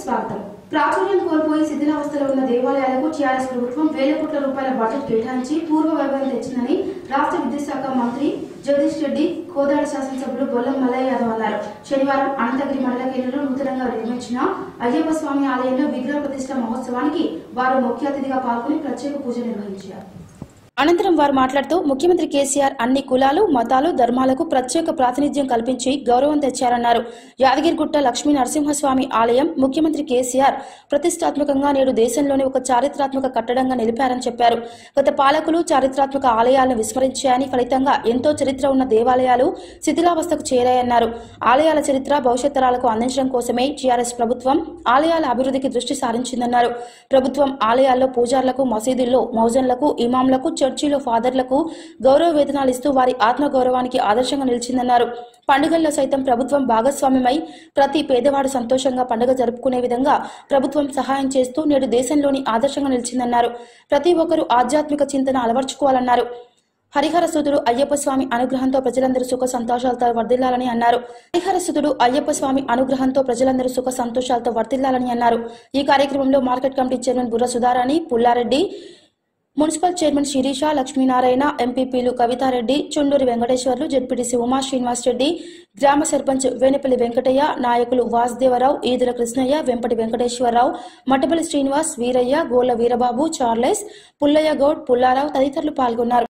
స్వాగతం ప్రాచుర్యం కోల్పోయి శిథిలావస్థలో ఉన్న దేవాలయాలకు టీఆర్ఎస్ ప్రభుత్వం వేల కోట్ల రూపాయల బడ్జెట్ కేటాయించి పూర్వ వైభవం తెచ్చిందని రాష్ట్ర విద్యుత్ శాఖ మంత్రి జగదీష్ రెడ్డి కోదాడ శాసనసభ్యులు బొల్లం మల్లయ్య యాదవ్ అన్నారు శనివారం అనంతగిరి మండల కేంద్రంలో నూతనంగా నిర్మించిన అయ్యప్ప స్వామి ఆలయంలో విగ్రహ ప్రతిష్ట మహోత్సవానికి వారు ముఖ్య అతిథిగా పాల్గొని ప్రత్యేక పూజ నిర్వహించారు అనంతరం వారు మాట్లాడుతూ ముఖ్యమంత్రి కేసీఆర్ అన్ని కులాలు మతాలు ధర్మాలకు ప్రత్యేక ప్రాతినిధ్యం కల్పించి గౌరవం తెచ్చారన్నారు యాదగిరిగుట్ట లక్ష్మీ నరసింహస్వామి ఆలయం ముఖ్యమంత్రి కేసీఆర్ ప్రతిష్టాత్మకంగా నేడు దేశంలోని ఒక చారిత్రాత్మక కట్టడంగా నిలిపారని చెప్పారు గత పాలకులు చారిత్రాత్మక ఆలయాలను విస్మరించాయని ఫలితంగా ఎంతో చరిత్ర ఉన్న దేవాలయాలు శిథిలావస్థకు చేరాయన్నారు ఆలయాల చరిత్ర భవిష్యత్ తరాలకు అందించడం కోసమే టీఆర్ఎస్ ప్రభుత్వం ఆలయాల అభివృద్ధికి దృష్టి సారించిందన్నారు ప్రభుత్వం ఆలయాల్లో పూజార్లకు మసీదుల్లో మౌజన్లకు ఇమాంలకు చర్చిలో ఫాదర్లకు గౌరవ వేతనాలు ఇస్తూ వారి ఆత్మగౌరవానికి ఆదర్శంగా నిలిచిందన్నారు పండుగల్లో సైతం ప్రభుత్వం భాగస్వామ్యమై ప్రతి పేదవాడు సంతోషంగా పండుగ జరుపుకునే విధంగా ప్రభుత్వం సహాయం చేస్తూ నేడు దేశంలోని ఆదర్శంగా నిలిచిందన్నారు ప్రతి ఒక్కరూ ఆధ్యాత్మిక చింతన అలవర్చుకోవాలన్నారు హరిహర సుతుడు అయ్యప్ప స్వామి అనుగ్రహంతో ప్రజలందరూ సుఖ సంతోషాలతో వర్ధిల్లాలని అన్నారు హరిహర సుతుడు అయ్యప్ప స్వామి అనుగ్రహంతో ప్రజలందరూ సుఖ సంతోషాలతో వర్ధిల్లాలని అన్నారు ఈ కార్యక్రమంలో market committee chairman Burra Sudharani Pullareddy municipal chairman Sirisha Lakshminarayana ఎంపీపీలు కవితారెడ్డి చుండూరి వెంకటేశ్వర్లు జెడ్పీటీసీ ఉమా శ్రీనివాస్ రెడ్డి గ్రామ సర్పంచ్ వేనపల్లి వెంకటయ్య నాయకులు వాసుదేవరావు ఈదుల కృష్ణయ్య వెంపటి వెంకటేశ్వరరావు మట్టపల్లి శ్రీనివాస్ వీరయ్య గోళ్ల వీరబాబు చార్లెస్ పుల్లయ్య గౌడ్ పుల్లారావు తదితరులు పాల్గొన్నారు